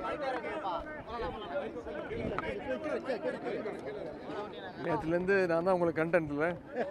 நேற்றுலேருந்து நான் தான் உங்களுக்கு கண்டென்ட்ல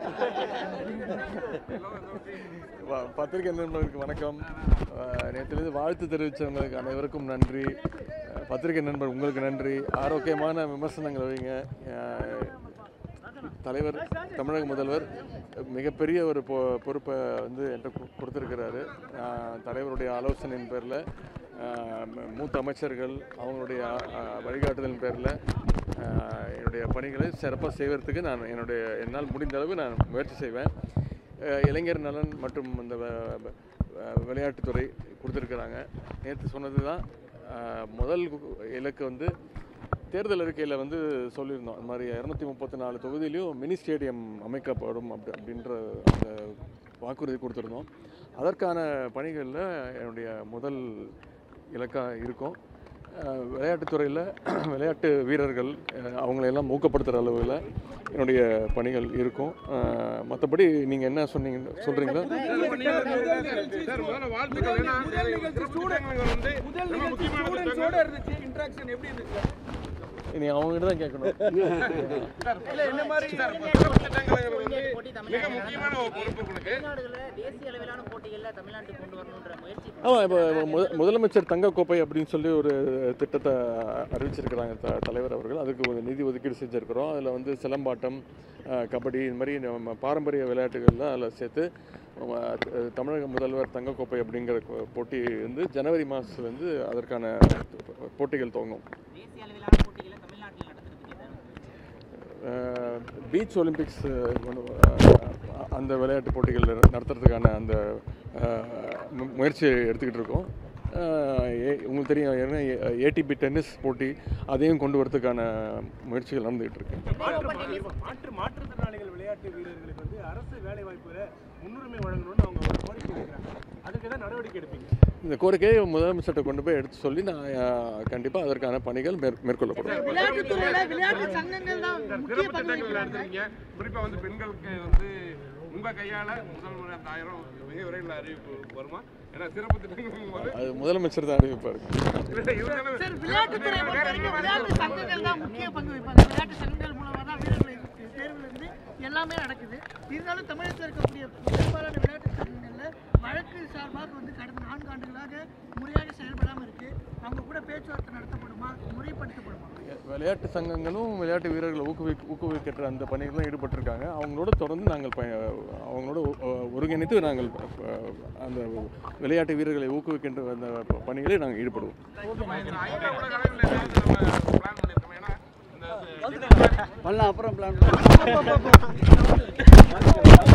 பத்திரிகை நண்பர்களுக்கு வணக்கம் அஹ், நேற்றுலேருந்து வாழ்த்து தெரிவித்தவங்களுக்கு அனைவருக்கும் நன்றி அஹ், பத்திரிகை நண்பர் உங்களுக்கு நன்றி ஆரோக்கியமான விமர்சனங்கள் வைங்க அஹ், தலைவர் தமிழக முதல்வர் மிகப்பெரிய ஒரு பொ பொறுப்பை வந்து என்கிட்ட கு- கொடுத்திருக்கிறாரு அஹ், தலைவருடைய ஆலோசனையின் பேரில் மூத்த அமைச்சர்கள் அவங்களுடைய அஹ், வழிகாட்டுதலின் பேரில் என்னுடைய பணிகளை சிறப்பாக செய்வதற்கு நான் என்னுடைய என்னால் முடிந்த அளவு நான் முயற்சி செய்வேன் அஹ், இளைஞர் நலன் மற்றும் இந்த வ- வ- அஹ், விளையாட்டுத்துறை கொடுத்துருக்குறாங்க நேற்று சொன்னது தான் முதல் கு- இலக்கு வந்து தேர்தல் அறிக்கையில் வந்து சொல்லியிருந்தோம் இந்த மாதிரி இரநூத்தி முப்பத்தி நாலு தொகுதியிலையும் மினி ஸ்டேடியம் அமைக்கப்படும் அப்படி அப்படின்ற அந்த வாக்குறுதி கொடுத்துருந்தோம் அதற்கான பணிகளில் என்னுடைய முதல் இலக்காக இருக்கும் அஹ் விளையாட்டுத்துறையில் விளையாட்டு வீரர்கள் அஹ் அவங்களையெல்லாம் ஊக்கப்படுத்துகிற அளவில் என்னுடைய பணிகள் இருக்கும் அஹ் மற்றபடி நீங்கள் என்ன சொன்னீங்க சொல்கிறீங்களா சார் முதல்ல வாழ்த்துக்கள் ஏன்னா ஸ்டூடெண்ட்கள் வந்து முதல் ரொம்ப நிகழ்ச்சி முக்கியமான ஸ்டூடெண்ட்ஸோட இருந்துச்சு இன்ட்ராக்ஷன் எப்படி இருந்துச்சு இனி அவங்ககிட்ட தான் கேட்கணும் இல்ல என்ன மாதிரி சார் சிறப்பு திட்டங்கள் வந்து போட்டி மிக தமிழ்நாடு முக்கியமான ஒரு பொறுப்பு உங்களுக்கு தமிழ்நாடுகளில் தேசிய அளவிலான போட்டிகளில் தமிழ்நாட்டுக்கு கொண்டு வரணுன்ற முயற்சி ஆமாம் இப்போ முத முதலமைச்சர் தங்க கோப்பை அப்படின்னு சொல்லி ஒரு திட்டத்தை அறிவிச்சிருக்கிறாங்க த தலைவர் அவர்கள் அதுக்கு ஒரு நிதி ஒதுக்கீடு செஞ்சுருக்கிறோம் அதில் வந்து சிலம்பாட்டம் அஹ், கபடி இந்த மாதிரி நம்ம பாரம்பரிய விளையாட்டுகள்லாம் அதில் சேர்த்து நம்ம, அஹ், தமிழக முதல்வர் தங்க கோப்பை அப்படிங்கிற கோ- போட்டி வந்து ஜனவரி மாதத்துலேருந்து அதற்கான போட்டிகள் துவங்கும் தேசிய அளவிலான போட்டிகளை தமிழ்நாட்டில் நடத்துறதுக்கு ஏதாவது பீச் ஒலிம்பிக்ஸ் அஹ், அந்த விளையாட்டு போட்டிகள் நடத்துறதுக்கான அந்த அஹ், மு- முயற்சியை எடுத்துக்கிட்டு இருக்கோம் அஹ், ஏ- உங்களுக்கு தெரியும் ஏன்னா ஏடிபி டென்னிஸ் போட்டி அதையும் கொண்டு வரதுக்கான முயற்சிகள் நடந்துகிட்டு இருக்கு மாற்று மாற்று மாற்றுத்திறனாளிகள் விளையாட்டு வீரர்களுக்கு வந்து அரசு வேலை வாய்ப்புல முன்னுரிமை வழங்கணும்னு அவங்க ஒரு கோரிக்கை வைக்கிறாங்க அதுக்கு தான் நடவடிக்கை எடுப்பீங்க இந்த கோரிக்கையை முதலமைச்சர்கிட்ட கொண்டு போய் எடுத்து சொல்லி நான் கண்டிப்பாக அதற்கான பணிகள் மேற் மேற்கொள்ளப்படும் விளையாட்டுத்துறையில விளையாட்டு சங்கங்கள் தான் முக்கிய சிறப்பு பங்கு திட்டங்கள் வகிக்கிறாங்க எடுத்திருக்கீங்க குறிப்பா வந்து பெண்களுக்கு வந்து உங்க கையால முதல் முறை அந்த ஆயிரம் மிக விரைவில் அறிவிப்பு வருமா ஏன்னா சிறப்பு திட்டங்கள் போது அது முதலமைச்சர் தான் அறிவிப்பார் இருந்தாலும் சார் விளையாட்டுத்துறை பொறுத்த வரைக்கும் விளையாட்டு சங்கங்கள் தான் முக்கிய பங்கு வைப்பாங்க விளையாட்டு சங்கங்கள் மூலமா தான் வீரர்களை தேர்வுல இருந்து எல்லாமே நடக்குது இருந்தாலும் தமிழகத்தில் இருக்கக்கூடிய பெரும்பாலான விளையாட்டு சங்கங்கள்ல வழக்கு சார்பாக வந்து கடந்த நான்கு ஆண்டுகளாக முறையாக செயல்படாம இருக்கு அவங்க கூட பேச்சுவார்த்தை நடத்தப்படுமா முறைப்படுத்தப்படுமா விளையாட்டு சங்கங்களும் விளையாட்டு வீரர்களை ஊக்குவி ஊக்குவிக்கிற அந்த பணிகளில் ஈடுபட்டிருக்காங்க அவங்களோட தொடர்ந்து நாங்கள் ப அவங்களோட ஒ- ஒருங்கிணைத்து நாங்கள் ப- ப- அந்த விளையாட்டு வீரர்களை ஊக்குவிக்கின்ற அந்த ப- பணிகளை நாங்கள் ஈடுபடுவோம் ஐநா உலக அளவில் ஏதாவது நம்ம பிளான் பண்ணியிருக்கோம் ஏன்னா இந்த பண்ணலாம் அப்புறம் பிளான்